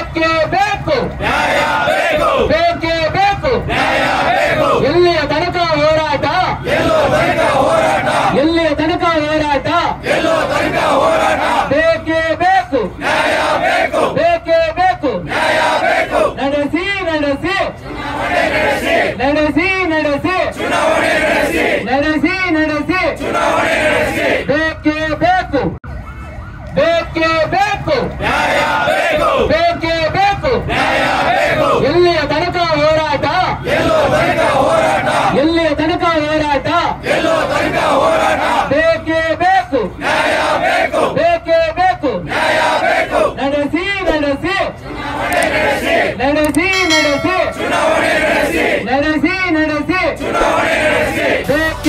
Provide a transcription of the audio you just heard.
ಬೇಕೇ ಬೇಕು ನ್ಯಾಯ ಬೇಕು ಬೇಕೇ ಬೇಕು ನ್ಯಾಯ ಬೇಕು ಎಲ್ಲಿಯ ತನಕ ಹೋರಾಟ ಎಲ್ಲೋ ತನಕ ಹೋರಾಟ ಎಲ್ಲಿಯ ತನಕ ಹೋರಾಟ ಎಲ್ಲೋ ತನಕ ಹೋರಾಟ ಬೇಕೇ ಬೇಕು ನ್ಯಾಯ ಬೇಕು ಬೇಕೇ ಬೇಕು ನ್ಯಾಯ ಬೇಕು ನಡೆಸಿ ನಡೆಸಿ ನಡೆಸಿ ನಡೆಸಿ ಚುನಾವಣೆ ನಡೆಸಿ ನಡೆಸಿ ನಡೆಸಿ ಚುನಾವಣೆ ನಡೆಸಿ ಬೇಕೇ ಬೇಕು ಬೇಕೇ ಬೇಕು ನ್ಯಾಯ ಬೇಕು ಬೇಕೇ ಬೇಕು ನ್ಯಾಯ ಬೇಕು ಎಲ್ಲಿಯ ತನಕ ಹೋರಾಟ ಎಲ್ಲೋ ತನಕ ಹೋರಾಟ ಎಲ್ಲಿಯ ತನಕ ಹೋರಾಟ ಎಲ್ಲೋ ತನಕ ಹೋರಾಟ ಬೇಕೇ ಬೇಕು ನ್ಯಾಯ ಬೇಕು ಬೇಕೇ ಬೇಕು ನ್ಯಾಯ ಬೇಕು ನಡೆಸಿ ನಡೆಸಿ ನಡೆಸಿ ನಡೆಸಿ ಚುನಾವಣೆ ನಡೆಸಿ ನಡೆಸಿ ನಡೆಸಿ ಚುನಾವಣೆ ನಡೆಸಿ ಬೇಕೇ